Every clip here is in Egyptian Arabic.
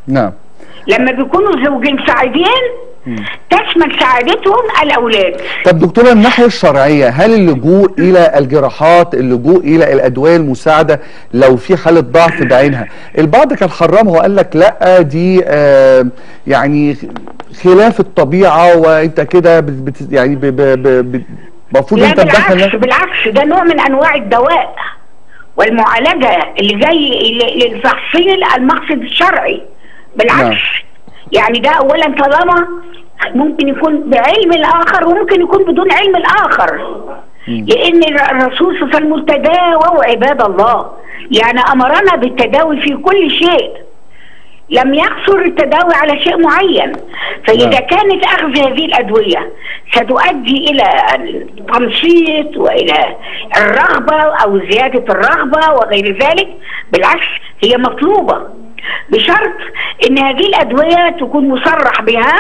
نعم لما بيكونوا زوجين سعيدين تشمل سعادتهم الاولاد طب دكتوره الناحيه الشرعيه هل اللجوء الى الجراحات اللجوء الى الادويه المساعده لو في حاله ضعف بعينها البعض كان حرمها وقال لك لا دي آه يعني خلاف الطبيعه وانت كده بت بت- يعني ب- ب- ب- ب- المفروض لا انت تدخل بالعكس نفسك- بالعكس ده نوع من انواع الدواء والمعالجه اللي جاي ل- لتحصيل المقصد الشرعي بالعكس نعم. يعني ده اولا طالما ممكن يكون بعلم الاخر وممكن يكون بدون علم الاخر لان الرسول صلى الله عليه وسلم تداووا عباد الله يعني امرنا بالتداوي في كل شيء لم يقصر التداوي على شيء معين فإذا نعم. كانت أخذ هذه الأدوية ستؤدي إلى التنشيط وإلى الرغبة أو زيادة الرغبة وغير ذلك بالعكس هي مطلوبة بشرط أن هذه الأدوية تكون مصرح بها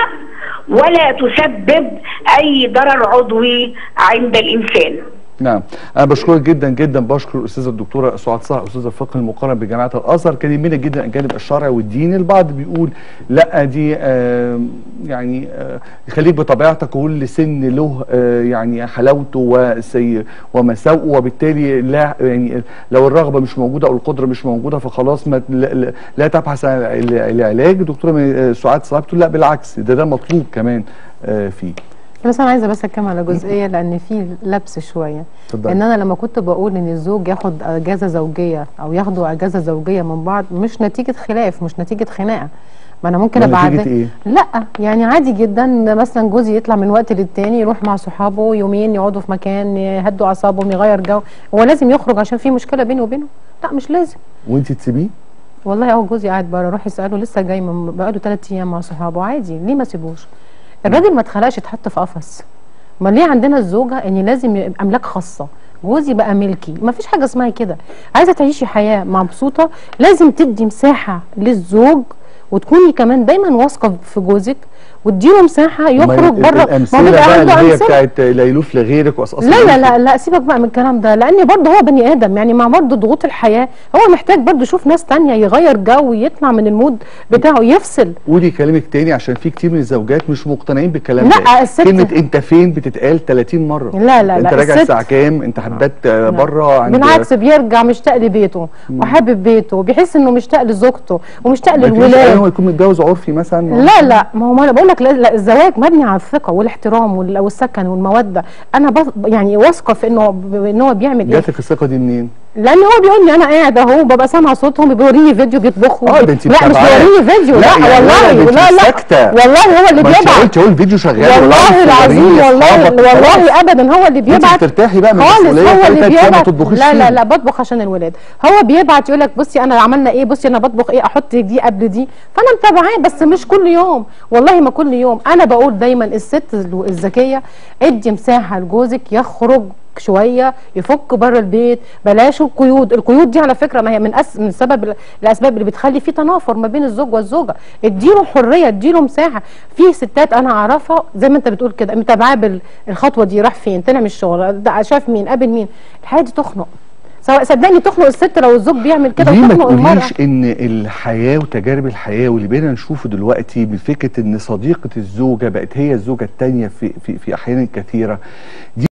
ولا تسبب أي ضرر عضوي عند الإنسان نعم انا بشكرك جدا جدا بشكر الاستاذه الدكتوره سعاد صح استاذه الفقه المقارن بجامعه الازهر كلمينا جدا الجانب الشرعي والديني البعض بيقول لا دي آه يعني آه خليك بطبيعتك كل سن له آه يعني حلاوته وسي ومساوئه وبالتالي لا يعني لو الرغبه مش موجوده او القدره مش موجوده فخلاص ما لا, لا- لا تبحث عن الع- العلاج دكتوره آه، سعاد صح بتقول لا بالعكس ده ده مطلوب كمان آه فيه بس انا عايزه بس اتكلم على جزئيه لان في لبس شويه اتفضلي. ان انا لما كنت بقول ان الزوج ياخد اجازه زوجيه او ياخدوا اجازه زوجيه من بعض مش نتيجه خلاف مش نتيجه خناقه ما انا ممكن أمال ابقى نتيجة عاد- إيه؟ لا يعني عادي جدا مثلا جوزي يطلع من وقت للتاني يروح مع صحابه يومين يقعدوا في مكان يهدوا اعصابهم يغير جو هو لازم يخرج عشان في مشكله بينه وبينه لا مش لازم وانت تسيبيه والله اهو جوزي قاعد بره روح يساله لسه جاي من بقاله ثلاث ايام مع صحابه عادي ليه ما سيبوش الراجل ما اتخلقش يتحط في قفص ما ليه عندنا الزوجه ان لازم يبقى املاك خاصه جوزي بقى ملكي ما فيش حاجه اسمها كده عايزه تعيشي حياه مبسوطه لازم تدي مساحه للزوج وتكوني كمان دايما واثقه في جوزك وتديله مساحه يخرج ما هي بره الامثله بقى اللي هي بتاعت لا يلوف لغيرك وقصقص لا لا لا لا سيبك بقى من الكلام ده لان برضه هو بني ادم يعني مع برضه ضغوط الحياه هو محتاج برضه يشوف ناس تانية يغير جو يطلع من المود بتاعه يفصل قولي كلامك تاني عشان في كتير من الزوجات مش مقتنعين بالكلام لا، ده الست- كلمه انت فين بتتقال 30 مره لا، لا، انت لا، راجع الست- الساعه كام انت حبات بره عند بالعكس بيرجع مشتاق لبيته وحابب بيته وبيحس انه مشتاق لزوجته ومشتاق ما تقوليش للولاد هو يكون متجوز عرفي مثلا لا لا ما هو ما انا بقول لك لا, لا الزواج مبني على الثقه والاحترام وال- والسكن والموده انا بث- يعني واثقه في انه ان هو بيعمل ايه جاتك الثقه دي منين؟ لان هو بيقول لي انا قاعد اهو ببقى سامعه صوتهم بيوريني فيديو بيطبخوا اه ده انت لا مش متابعاه. بيوريني فيديو لا, يعني والله ده انت لا لا ساكتة. والله هو اللي ما انت بيبعت قلت اهو الفيديو شغال والله العظيم والله والله ابدا هو اللي بيبعت بترتاحي بقى من خالص المسؤولية هو اللي بتاعتك فما بيبعت تطبخيش لا لا فيه. لا بطبخ عشان الولاد هو بيبعت يقول لك بصي انا عملنا ايه بصي انا بطبخ ايه احط دي قبل دي فانا متابعاه بس مش كل يوم والله ما كل يوم انا بقول دايما الست الذكيه ادي مساحه لجوزك يخرج شويه يفك بره البيت بلاش القيود القيود دي على فكره ما هي من أس من سبب الاسباب اللي بتخلي في تنافر ما بين الزوج والزوجه اديله حريه اديله مساحه في ستات انا اعرفها زي ما انت بتقول كده متابعاه بالخطوه دي راح فين طلع من الشغل ده شاف مين قابل مين الحياه دي تخنق سواء صدقني تخنق الست لو الزوج بيعمل كده ليه ما وتخنق المراه تقوليش ان الحياه وتجارب الحياه واللي بقينا نشوفه دلوقتي بفكره ان صديقه الزوجه بقت هي الزوجه الثانيه في في في احيان كثيره دي